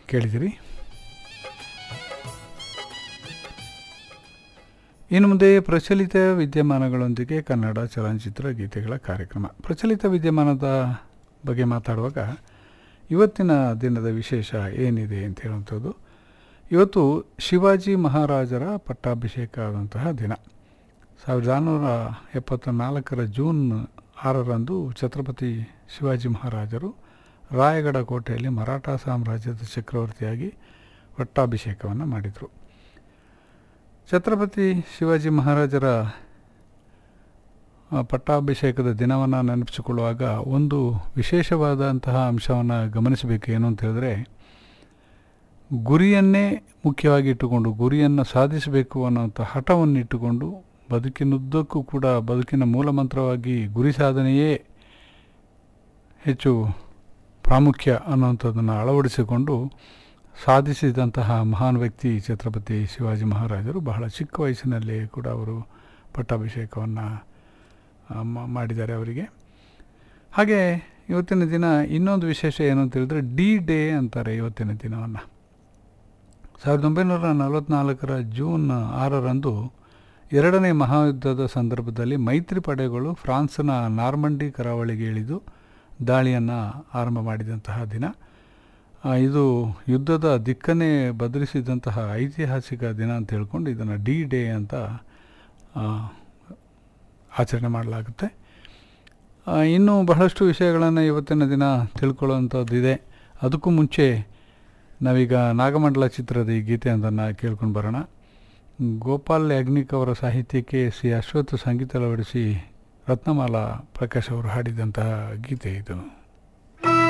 ಕೇಳಿದಿರಿ ಇನ್ನು ಮುಂದೆ ಪ್ರಚಲಿತ ವಿದ್ಯಮಾನಗಳೊಂದಿಗೆ ಕನ್ನಡ ಚಲನಚಿತ್ರ ಗೀತೆಗಳ ಕಾರ್ಯಕ್ರಮ ಪ್ರಚಲಿತ ವಿದ್ಯಮಾನದ ಬಗ್ಗೆ ಮಾತಾಡುವಾಗ ಇವತ್ತಿನ ದಿನದ ವಿಶೇಷ ಏನಿದೆ ಅಂತ ಹೇಳುವಂಥದ್ದು ಇವತ್ತು ಶಿವಾಜಿ ಮಹಾರಾಜರ ಪಟ್ಟಾಭಿಷೇಕ ಆದಂತಹ ದಿನ ಸಾವಿರದ ನಾನ್ನೂರ ಎಪ್ಪತ್ತ ನಾಲ್ಕರ ಜೂನ್ ಆರರಂದು ಛತ್ರಪತಿ ಶಿವಾಜಿ ಮಹಾರಾಜರು ರಾಯಗಢ ಕೋಟೆಯಲ್ಲಿ ಮರಾಠ ಸಾಮ್ರಾಜ್ಯದ ಚಕ್ರವರ್ತಿಯಾಗಿ ಪಟ್ಟಾಭಿಷೇಕವನ್ನು ಮಾಡಿದರು ಛತ್ರಪತಿ ಶಿವಾಜಿ ಮಹಾರಾಜರ ಆ, ಪಟ್ಟಾಭಿಷೇಕದ ದಿನವನ್ನು ನೆನಪಿಸಿಕೊಳ್ಳುವಾಗ ಒಂದು ವಿಶೇಷವಾದಂತಹ ಅಂಶವನ್ನು ಗಮನಿಸಬೇಕು ಏನು ಅಂತ ಹೇಳಿದ್ರೆ ಗುರಿಯನ್ನೇ ಮುಖ್ಯವಾಗಿ ಇಟ್ಟುಕೊಂಡು ಗುರಿಯನ್ನು ಸಾಧಿಸಬೇಕು ಅನ್ನೋಂಥ ಹಠವನ್ನು ಇಟ್ಟುಕೊಂಡು ಬದುಕಿನುದ್ದಕ್ಕೂ ಕೂಡ ಬದುಕಿನ ಮೂಲಮಂತ್ರವಾಗಿ ಗುರಿ ಸಾಧನೆಯೇ ಹೆಚ್ಚು ಪ್ರಾಮುಖ್ಯ ಅನ್ನುವಂಥದ್ದನ್ನು ಅಳವಡಿಸಿಕೊಂಡು ಸಾಧಿಸಿದಂತಹ ಮಹಾನ್ ವ್ಯಕ್ತಿ ಛತ್ರಪತಿ ಶಿವಾಜಿ ಮಹಾರಾಜರು ಬಹಳ ಚಿಕ್ಕ ವಯಸ್ಸಿನಲ್ಲಿ ಕೂಡ ಅವರು ಪಟ್ಟಾಭಿಷೇಕವನ್ನು ಮಾಡಿದ್ದಾರೆ ಅವರಿಗೆ ಹಾಗೆ ಇವತ್ತಿನ ದಿನ ಇನ್ನೊಂದು ವಿಶೇಷ ಏನು ಅಂತ ಹೇಳಿದ್ರೆ ಡಿ ಡೇ ಅಂತಾರೆ ಇವತ್ತಿನ ದಿನವನ್ನು ಸಾವಿರದ ಒಂಬೈನೂರ ನಲವತ್ತ್ನಾಲ್ಕರ ಜೂನ್ ಆರರಂದು ಎರಡನೇ ಮಹಾಯುದ್ಧದ ಸಂದರ್ಭದಲ್ಲಿ ಮೈತ್ರಿ ಪಡೆಗಳು ಫ್ರಾನ್ಸ್ನ ನಾರ್ಮಂಡಿ ಕರಾವಳಿಗೆ ಇಳಿದು ದಾಳಿಯನ್ನು ಆರಂಭ ಮಾಡಿದಂತಹ ದಿನ ಆ, ಇದು ಯುದ್ಧದ ದಿಕ್ಕನ್ನೇ ಬದಲಿಸಿದಂತಹ ಐತಿಹಾಸಿಕ ದಿನ ಅಂತ ಹೇಳ್ಕೊಂಡು ಇದನ್ನು ಡಿ ಡೇ ಅಂತ ಆ, ಆಚರಣೆ ಮಾಡಲಾಗುತ್ತೆ ಆ, ಇನ್ನೂ ಬಹಳಷ್ಟು ವಿಷಯಗಳನ್ನು ಇವತ್ತಿನ ದಿನ ತಿಳ್ಕೊಳ್ಳುವಂಥದ್ದಿದೆ ಅದಕ್ಕೂ ಮುಂಚೆ ನಾವೀಗ ನಾಗಮಂಡಲ ಚಿತ್ರದ ಈ ಗೀತೆಯೊಂದನ್ನು ಕೇಳ್ಕೊಂಡು ಬರೋಣ ಗೋಪಾಲ್ ಯಾಜ್ಞಿಕ್ ಅವರ ಸಾಹಿತ್ಯಕ್ಕೆ ಸಿ ಅಶ್ವಥ್ ಸಂಗೀತ ಅಳವಡಿಸಿ ರತ್ನಮಾಲಾ ಪ್ರಕಾಶ್ ಅವರು ಹಾಡಿದಂತಹ ಗೀತೆ ಇದು